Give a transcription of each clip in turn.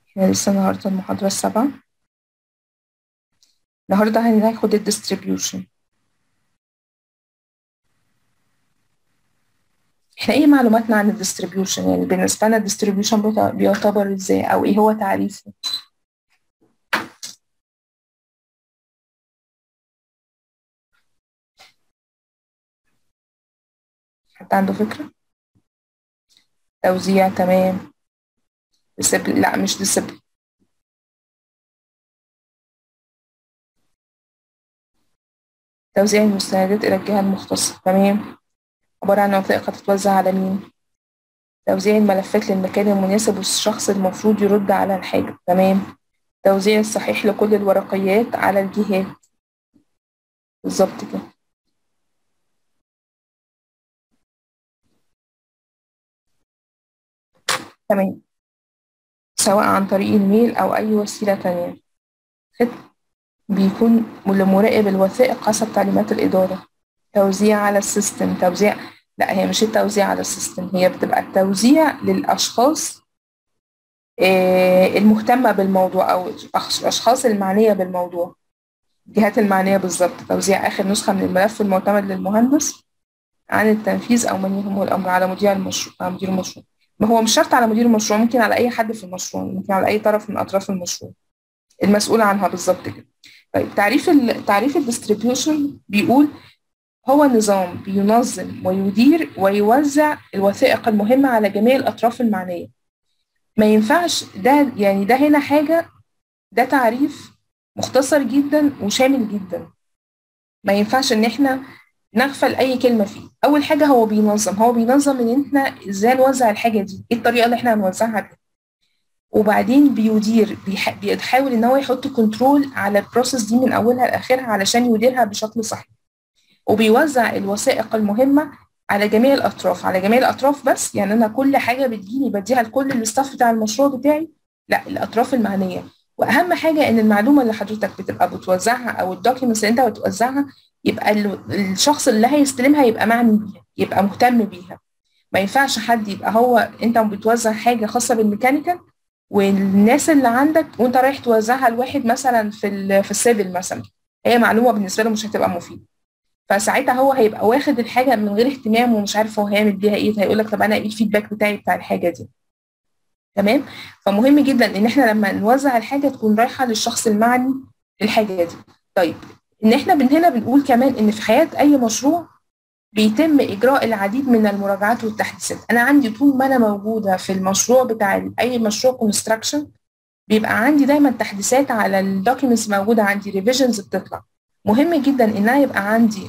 احنا لسه النهارده المحاضرة السابعة النهارده هناخد الديستريبيوشن احنا ايه معلوماتنا عن الديستريبيوشن يعني بالنسبة لنا الديستريبيوشن بيعتبر ازاي او ايه هو تعريفه حد عنده فكرة توزيع تمام ديسبل لا مش ديسبل توزيع المستندات إلى الجهة المختصة تمام عبارة عن وثائق هتتوزع على مين توزيع الملفات للمكان المناسب والشخص المفروض يرد على الحاجة تمام توزيع الصحيح لكل الورقيات على الجهات بالظبط كده تمام سواء عن طريق الميل أو أي وسيلة تانية بيكون لمراقب الوثائق حسب تعليمات الإدارة توزيع على السيستم توزيع لا هي مش التوزيع على السيستم هي بتبقى التوزيع للأشخاص المهتمة بالموضوع أو الأشخاص المعنية بالموضوع الجهات المعنية بالظبط توزيع آخر نسخة من الملف المعتمد للمهندس عن التنفيذ أو من يهمه الأمر على مدير المشروع على مدير المشروع ما هو مش شرط على مدير المشروع ممكن على أي حد في المشروع ممكن على أي طرف من أطراف المشروع المسؤول عنها بالظبط كده طيب تعريف ال تعريف الديستريبيوشن بيقول هو نظام بينظم ويدير ويوزع الوثائق المهمة على جميع الأطراف المعنية ما ينفعش ده يعني ده هنا حاجة ده تعريف مختصر جدا وشامل جدا ما ينفعش ان احنا نغفل اي كلمة فيه اول حاجة هو بينظم هو بينظم ان احنا ازاي نوزع الحاجة دي ايه الطريقة اللي احنا هنوزعها بيها وبعدين بيدير بيحاول ان هو يحط كنترول على البروسيس دي من اولها لاخرها علشان يديرها بشكل صحيح وبيوزع الوثائق المهمة على جميع الأطراف على جميع الأطراف بس يعني أنا كل حاجة بتجيلي بديها لكل الاستاف بتاع المشروع بتاعي لا الأطراف المعنية وأهم حاجة إن المعلومة اللي حضرتك بتبقى بتوزعها أو الدوكيومنتس اللي أنت بتوزعها يبقى الشخص اللي هيستلمها يبقى معني بيها يبقى مهتم بيها ما ينفعش حد يبقى هو أنت بتوزع حاجة خاصة بالميكانيكال والناس اللي عندك وأنت رايح توزعها لواحد مثلا في في السيفل مثلا هي معلومة بالنسبة له مش هتبقى مفيدة فساعتها هو هيبقى واخد الحاجه من غير اهتمام ومش عارف هو هيعمل بيها ايه هيقول لك طب انا ايه الفيدباك بتاعي بتاع الحاجه دي تمام فمهم جدا ان احنا لما نوزع الحاجه تكون رايحه للشخص المعني للحاجه دي طيب ان احنا من هنا بنقول كمان ان في حياه اي مشروع بيتم اجراء العديد من المراجعات والتحديثات انا عندي طول ما انا موجوده في المشروع بتاع اي مشروع كونستراكشن بيبقى عندي دايما تحديثات على الدوكيومنتس موجوده عندي ريفيجنز بتطلع مهم جدا ان انا يبقى عندي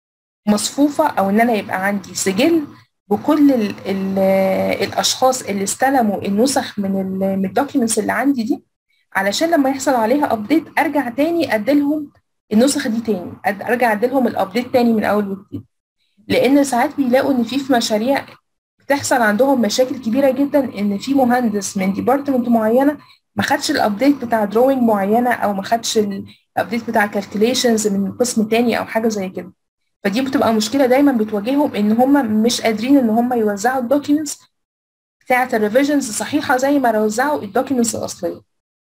مصفوفة أو إن أنا يبقى عندي سجل بكل ال ال الأشخاص اللي استلموا النسخ من الدوكيومنتس اللي عندي دي علشان لما يحصل عليها أبديت أرجع تاني أديلهم النسخة دي تاني أرجع أديلهم الأبديت تاني من أول وجديد لأن ساعات بيلاقوا إن في في مشاريع بتحصل عندهم مشاكل كبيرة جدا إن في مهندس من ديبارتمنت معينة ما خدش الأبديت بتاع دروينج معينة أو ما خدش الأبديت بتاع كالكوليشنز من قسم تاني أو حاجة زي كده فدي بتبقى مشكله دايما بتواجههم ان هم مش قادرين ان هم يوزعوا الدوكيومنتس بتاعه الريفيجنز صحيحه زي ما وزعوا الدوكيومنتس الاصليه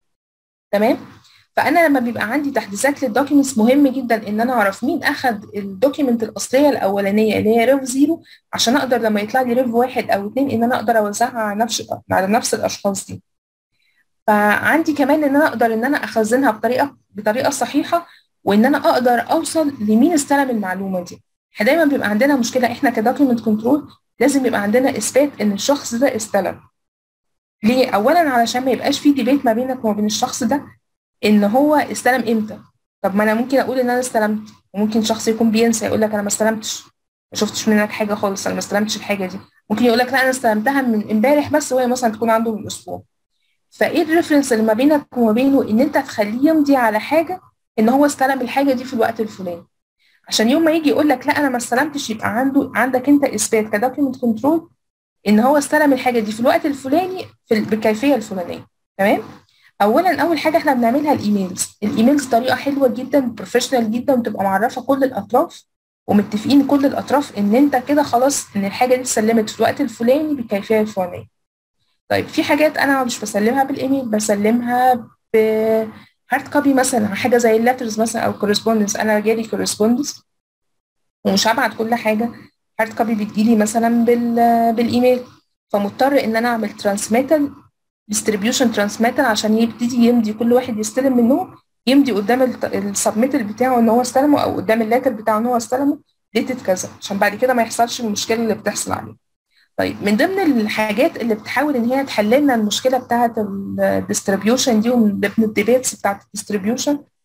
تمام فانا لما بيبقى عندي تحديثات للدوكيومنتس مهم جدا ان انا اعرف مين اخد الدوكيومنت الاصليه الاولانيه اللي هي ريف زيرو عشان اقدر لما يطلع لي ريف واحد او اتنين ان انا اقدر اوزعها على نفس على نفس الاشخاص دي فعندي كمان ان انا اقدر ان انا اخزنها بطريقه بطريقه صحيحه وان انا اقدر اوصل لمين استلم المعلومه دي احنا دايما بيبقى عندنا مشكله احنا كدوكيمنت كنترول لازم يبقى عندنا اثبات ان الشخص ده استلم ليه اولا علشان ما يبقاش في ديبيت ما بينك وما بين الشخص ده ان هو استلم امتى طب ما انا ممكن اقول ان انا استلمت وممكن شخص يكون بينسى يقول لك انا ما استلمتش ما شفتش منك حاجه خالص انا ما استلمتش الحاجه دي ممكن يقول لك لا انا استلمتها من امبارح بس وهي مثلا تكون عنده من اسبوع فايه الريفرنس اللي ما بينك وما بينه ان انت تخليه يمضي على حاجه ان هو استلم الحاجه دي في الوقت الفلاني عشان يوم ما يجي يقول لك لا انا ما استلمتش يبقى عنده عندك انت اثبات كدوكيمنت كنترول ان هو استلم الحاجه دي في الوقت الفلاني في بالكيفيه الفلانيه تمام اولا اول حاجه احنا بنعملها الايميلز الايميلز طريقه حلوه جدا بروفيشنال جدا وتبقى معرفه كل الاطراف ومتفقين كل الاطراف ان انت كده خلاص ان الحاجه دي اتسلمت في الوقت الفلاني بالكيفيه الفلانيه طيب في حاجات انا مش بسلمها بالايميل بسلمها ب هارد كوبي مثلا حاجه زي الليترز مثلا او كورسبوندنس انا جالي كورسبوندنس ومش هبعت كل حاجه هارد كوبي بتجيلي مثلا بال بالايميل فمضطر ان انا اعمل ترانسميتال ديستريبيوشن ترانسميتال عشان يبتدي يمضي كل واحد يستلم منهم يمضي قدام السبميتال بتاعه ان هو استلمه او قدام اللاتر بتاعه ان هو استلمه ديتد كذا عشان بعد كده ما يحصلش المشكله اللي بتحصل عليه طيب من ضمن الحاجات اللي بتحاول ان هي تحل لنا المشكله بتاعه الديستريبيوشن دي ومن ضمن الديبيتس بتاعه الديستريبيوشن